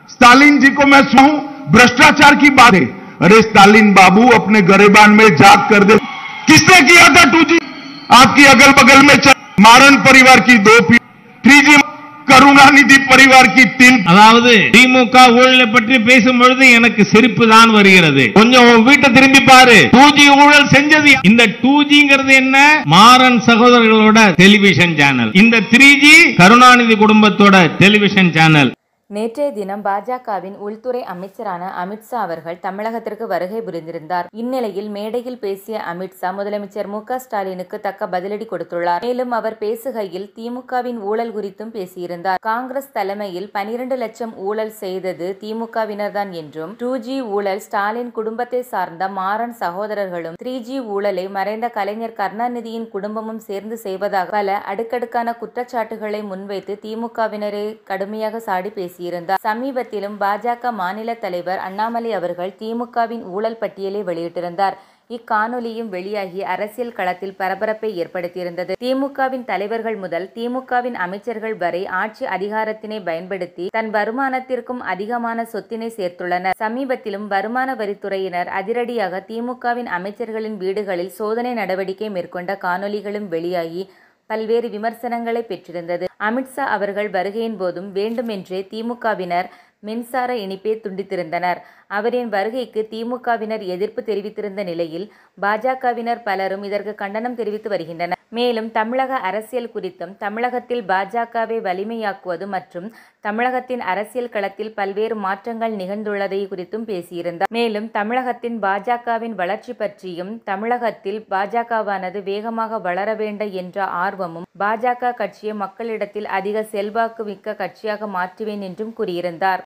Stalin जी को मैं सुनूं भ्रष्टाचार की बात है अरे स्टालिन बाबू अपने गरेबान में जाग कर दे किसने किया था टू जी आपकी अगल बगल में चल- मारन परिवार की दो थ्री जी करुणानिधि परिवार की तीन அதாவது திமுக ஊழலை பற்றி பேசும் பொழுது எனக்கு சிரிப்பு தான் வருகிறது கொஞ்சம் உன் வீட்டை திரும்பி பாரு டூ ஜி ஊழல் செஞ்சது இந்த டூ ஜிங்கிறது என்ன மாறன் சகோதரர்களோட டெலிவிஷன் சேனல் இந்த த்ரீ ஜி கருணாநிதி குடும்பத்தோட டெலிவிஷன் சேனல் நேற்றைய தினம் பாஜகவின் உள்துறை அமைச்சரான அமித்ஷா அவர்கள் தமிழகத்திற்கு வருகை புரிந்திருந்தார் இந்நிலையில் மேடையில் பேசிய அமித்ஷா முதலமைச்சர் மு க ஸ்டாலினுக்கு தக்க பதிலடி கொடுத்துள்ளார் மேலும் அவர் பேசுகையில் திமுகவின் ஊழல் குறித்தும் பேசியிருந்தார் காங்கிரஸ் தலைமையில் பனிரெண்டு லட்சம் ஊழல் செய்தது திமுகவினர்தான் என்றும் டூ ஜி ஊழல் ஸ்டாலின் குடும்பத்தை சார்ந்த மாறன் சகோதரர்களும் த்ரீ ஜி ஊழலை மறைந்த கலைஞர் கருணாநிதியின் குடும்பமும் சேர்ந்து செய்வதாக பல அடுக்கடுக்கான குற்றச்சாட்டுகளை முன்வைத்து திமுகவினரை கடுமையாக சாடி பேசியிருந்தார் சமீபத்திலும் பாஜக மாநில தலைவர் அண்ணாமலை அவர்கள் திமுகவின் ஊழல் பட்டியலை வெளியிட்டிருந்தார் இக்காணொலியும் வெளியாகி அரசியல் களத்தில் பரபரப்பை ஏற்படுத்தியிருந்தது திமுகவின் தலைவர்கள் முதல் திமுகவின் அமைச்சர்கள் வரை ஆட்சி அதிகாரத்தினை பயன்படுத்தி தன் வருமானத்திற்கும் அதிகமான சொத்தினை சேர்த்துள்ளனர் சமீபத்திலும் வருமான வரித்துறையினர் அதிரடியாக திமுகவின் அமைச்சர்களின் வீடுகளில் சோதனை நடவடிக்கை மேற்கொண்ட காணொலிகளும் வெளியாகி பல்வேறு விமர்சனங்களை பெற்றிருந்தது அமித்ஷா அவர்கள் வருகையின் போதும் வேண்டுமென்றே திமுகவினர் மின்சார இணைப்பை துண்டித்திருந்தனர் அவரின் வருகைக்கு திமுகவினர் எதிர்ப்பு தெரிவித்திருந்த நிலையில் பாஜகவினர் பலரும் இதற்கு கண்டனம் தெரிவித்து வருகின்றனர் மேலும் தமிழக அரசியல் குறித்தும் தமிழகத்தில் பாஜகவை வலிமையாக்குவது மற்றும் தமிழகத்தின் அரசியல் களத்தில் பல்வேறு மாற்றங்கள் நிகழ்ந்துள்ளதை குறித்தும் பேசியிருந்தார் மேலும் தமிழகத்தின் பாஜகவின் வளர்ச்சி பற்றியும் தமிழகத்தில் பாஜகவானது வேகமாக வளர வேண்டும் என்ற ஆர்வமும் பாஜக கட்சியை மக்களிடத்தில் அதிக செல்வாக்கு மிக்க கட்சியாக மாற்றுவேன் என்றும் கூறியிருந்தார்